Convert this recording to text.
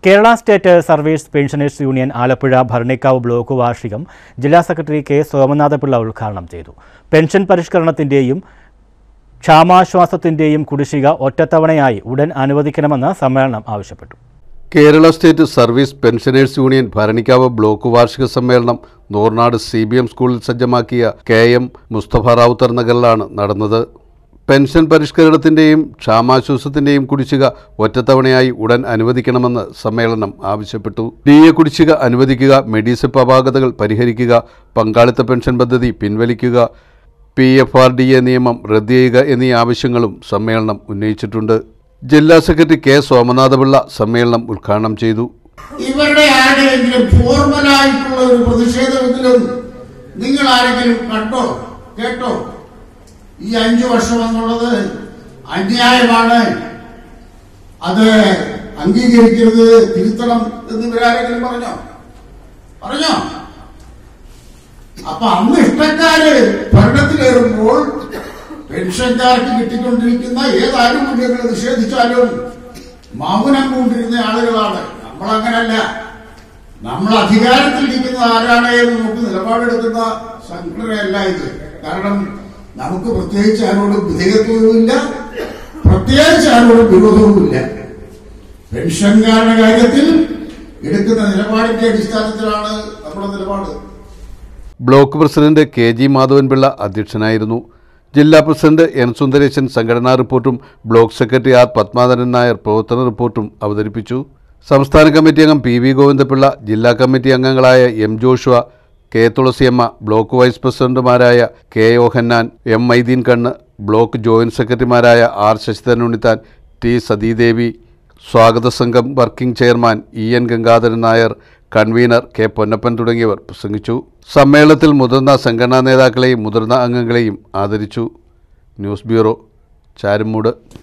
Kerala state service pensioners union Alappuzha Bharanikkavu block വാർഷികം ജില്ലാ secretary K സോമനാഥപിള്ള ഉദ്ഘാടനം ചെയ്തു പെൻഷൻ പരിഷ്കരണത്തിന്റെയും ക്ഷാമാശ്വാസത്തിന്റെയും കുടിശ്ശിക ഒറ്റത്തവണയായി ഉടൻ അനുവദിക്കണമെന്ന് സമ്മേളനം ആവശ്യപ്പെട്ടു Kerala state service pensioners union Bharanikkavu block വാർഷിക സമ്മേളനം നൂർനാട് സി ബി എം സ്കൂളിൽ സജ്ജമാക്കിയ കെ എം മുസ്തഫ റാവുത്തർ നഗറിലാണ് നടന്നത് പെൻഷൻ പരിഷ്കരണത്തിന്റെയും ക്ഷാമാശ്വാസത്തിന്റെയും കുടിശ്ശിക ഒറ്റത്തവണയായി ഉടൻ അനുവദിക്കണമെന്ന് സമ്മേളനം ആവശ്യപ്പെട്ടു ഡി എ കുടിശ്ശിക അനുവദിക്കുക മെഡിസെപ്പ് അപാകതകൾ പരിഹരിക്കുക പങ്കാളിത്ത പെൻഷൻ പദ്ധതി പിൻവലിക്കുക P F R D A നിയമം റദ്ദ് ചെയ്യുക എന്നീ ആവശ്യങ്ങളും സമ്മേളനം ഉന്നയിച്ചിട്ടുണ്ട് ജില്ലാ സെക്രട്ടറി കെ സോമനാഥപിള്ള സമ്മേളനം ഉദ്ഘാടനം ചെയ്തു ഇവരുടെ ആരുടെയെങ്കിലും ഫോർമലായിട്ടുള്ള ഒരു പ്രതിഷേധമെങ്കിലും നിങ്ങൾ ആരെങ്കിലും കണ്ടോ കേട്ടോ ഈ അഞ്ചു വർഷം എന്നുള്ളത് അന്യായമാണ് അത് അംഗീകരിക്കരുത് തിരുത്തണം എന്ന് ഇവരാരെങ്കിലും പറഞ്ഞോ പറഞ്ഞോ അപ്പൊ അന്ന് ഇഷ്ടക്കാര് ഭരണത്തിലേറുമ്പോൾ പെൻഷൻകാർക്ക് കിട്ടിക്കൊണ്ടിരിക്കുന്ന ഏത് ആനുകൂല്യങ്ങൾ നിഷേധിച്ചാലും മൗനം കൊണ്ടിരുന്ന ആളുകളാണ് നമ്മളങ്ങനല്ല നമ്മൾ അധികാരത്തിലിരിക്കുന്ന ആരാണ് എന്ന് നോക്കി നിലപാടെടുക്കുന്ന സംഘടനയല്ല ഇത് കാരണം നമുക്ക് പ്രത്യേകിച്ച് ആരോടും വിധേയത്വവുമില്ല പ്രത്യേകിച്ച് ആരോടും വിരോധവുമില്ല പെൻഷൻകാരുടെ കാര്യത്തിൽ എടുക്കുന്ന നിലപാടിന്റെ അടിസ്ഥാനത്തിലാണ് നമ്മുടെ നിലപാട് block president K G Madhavan Pillai അധ്യക്ഷനായിരുന്നു ജില്ലാ പ്രസിഡന്റ് എൻ സുന്ദരേശൻ സംഘടനാ റിപ്പോർട്ടും block secretary R Padmadharan Nair പ്രവർത്തന റിപ്പോർട്ടും അവതരിപ്പിച്ചു സംസ്ഥാന കമ്മിറ്റി അംഗം പി വി ഗോവിന്ദപിള്ള ജില്ലാ കമ്മിറ്റി അംഗങ്ങളായ M Joshua K Thulasiyamma block vice പ്രസിഡന്റുമാരായ K Yohannan M Maideen Kannu block joint സെക്രട്ടറിമാരായ ആർ ശശിധരൻ ഉണ്ണിത്താൻ ടി സതീദേവി സ്വാഗത സംഘം working chairman E N Gangadharan Nair convener K Ponnappan തുടങ്ങിയവർ പ്രസംഗിച്ചു സമ്മേളനത്തിൽ മുതിർന്ന സംഘടനാ നേതാക്കളെയും മുതിർന്ന അംഗങ്ങളെയും ആദരിച്ചു ന്യൂസ് ബ്യൂറോ ചാരുമൂട്